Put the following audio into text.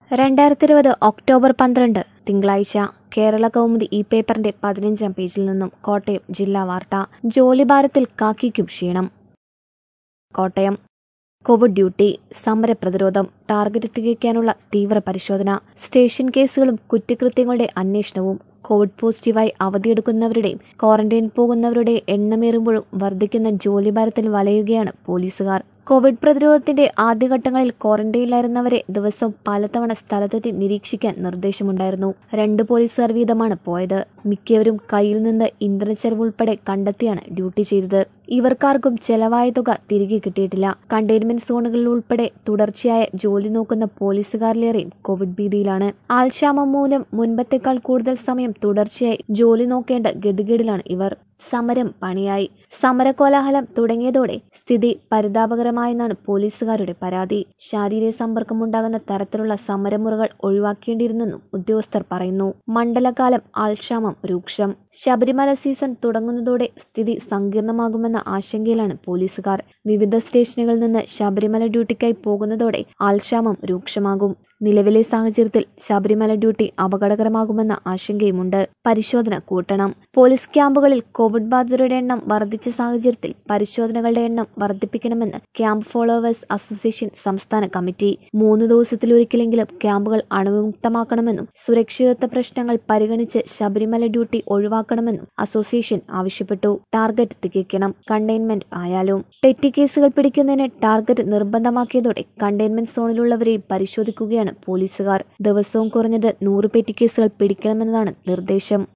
രണ്ടായിരത്തി ഇരുപത് ഒക്ടോബർ പന്ത്രണ്ട് തിങ്കളാഴ്ച കേരള കൗമുദി ഈ പേപ്പറിന്റെ പതിനഞ്ചാം പേജിൽ നിന്നും കോട്ടയം ജില്ലാ വാർത്ത ജോലിഭാരത്തിൽ കാക്കിക്കും ക്ഷീണം കോട്ടയം കോവിഡ് ഡ്യൂട്ടി സമരപ്രതിരോധം ടാർഗറ്റ് തികയ്ക്കാനുള്ള തീവ്ര പരിശോധന സ്റ്റേഷൻ കേസുകളും കുറ്റകൃത്യങ്ങളുടെ അന്വേഷണവും കോവിഡ് പോസിറ്റീവായി അവധിയെടുക്കുന്നവരുടെയും ക്വാറന്റൈൻ പോകുന്നവരുടെ എണ്ണമേറുമ്പോഴും വർദ്ധിക്കുന്ന ജോലിഭാരത്തിൽ വലയുകയാണ് പോലീസുകാർ കോവിഡ് പ്രതിരോധത്തിന്റെ ആദ്യഘട്ടങ്ങളിൽ ക്വാറന്റൈനിലായിരുന്നവരെ ദിവസം പലതവണ സ്ഥലത്തെത്തി നിരീക്ഷിക്കാൻ നിർദ്ദേശമുണ്ടായിരുന്നു രണ്ട് പോലീസുകാർ വീതമാണ് പോയത് മിക്കവരും കയ്യിൽ നിന്ന് ഇന്ധന ചെലവ് ഉൾപ്പെടെ കണ്ടെത്തിയാണ് ഡ്യൂട്ടി ചെയ്തത് ഇവർക്കാർക്കും ചെലവായ തുക തിരികെ കിട്ടിയിട്ടില്ല കണ്ടെയ്ൻമെന്റ് സോണുകളിൽ ഉൾപ്പെടെ തുടർച്ചയായ ജോലി നോക്കുന്ന പോലീസുകാരിലേറെയും കോവിഡ് ഭീതിയിലാണ് ആൾക്ഷാമം മൂലം മുൻപത്തേക്കാൾ കൂടുതൽ സമയം തുടർച്ചയായി ജോലി നോക്കേണ്ട ഗതികേടിലാണ് ഇവർ സമരം പണിയായി സമരകോലാഹലം തുടങ്ങിയതോടെ സ്ഥിതി പരിതാപകരമായെന്നാണ് പോലീസുകാരുടെ പരാതി ശാരീരിക സമ്പർക്കമുണ്ടാകുന്ന തരത്തിലുള്ള സമരമുറകൾ ഒഴിവാക്കേണ്ടിയിരുന്നെന്നും ഉദ്യോഗസ്ഥർ പറയുന്നു മണ്ഡലകാലം ആൾക്ഷാമം രൂക്ഷം ശബരിമല സീസൺ തുടങ്ങുന്നതോടെ സ്ഥിതി സങ്കീർണമാകുമെന്ന ആശങ്കയിലാണ് പോലീസുകാർ വിവിധ സ്റ്റേഷനുകളിൽ നിന്ന് ശബരിമല ഡ്യൂട്ടിക്കായി പോകുന്നതോടെ ആൾക്ഷാമം രൂക്ഷമാകും നിലവിലെ സാഹചര്യത്തിൽ ശബരിമല ഡ്യൂട്ടി അപകടകരമാകുമെന്ന ആശങ്കയുമുണ്ട് പരിശോധന കൂട്ടണം പോലീസ് ക്യാമ്പുകളിൽ കോവിഡ് ബാധിതരുടെ എണ്ണം വർദ്ധിച്ച സാഹചര്യത്തിൽ പരിശോധനകളുടെ എണ്ണം വർദ്ധിപ്പിക്കണമെന്ന് ക്യാമ്പ് ഫോളോവേഴ്സ് അസോസിയേഷൻ സംസ്ഥാന കമ്മിറ്റി മൂന്ന് ദിവസത്തിലൊരിക്കലെങ്കിലും ക്യാമ്പുകൾ അണുവിമുക്തമാക്കണമെന്നും സുരക്ഷിതത്വ പ്രശ്നങ്ങൾ പരിഗണിച്ച് ശബരിമല ഡ്യൂട്ടി ഒഴിവാക്കണമെന്നും അസോസിയേഷൻ ആവശ്യപ്പെട്ടു ടാർഗറ്റ് തികയ്ക്കണം കണ്ടെയ്ൻമെന്റ് ആയാലും ടെറ്റി കേസുകൾ പിടിക്കുന്നതിന് ടാർഗറ്റ് നിർബന്ധമാക്കിയതോടെ കണ്ടെയ്ൻമെന്റ് സോണിലുള്ളവരെയും പരിശോധിക്കുകയാണ് പോലീസുകാർ ദിവസവും കുറഞ്ഞത് നൂറ് പെറ്റി കേസുകൾ പിടിക്കണമെന്നതാണ് നിർദ്ദേശം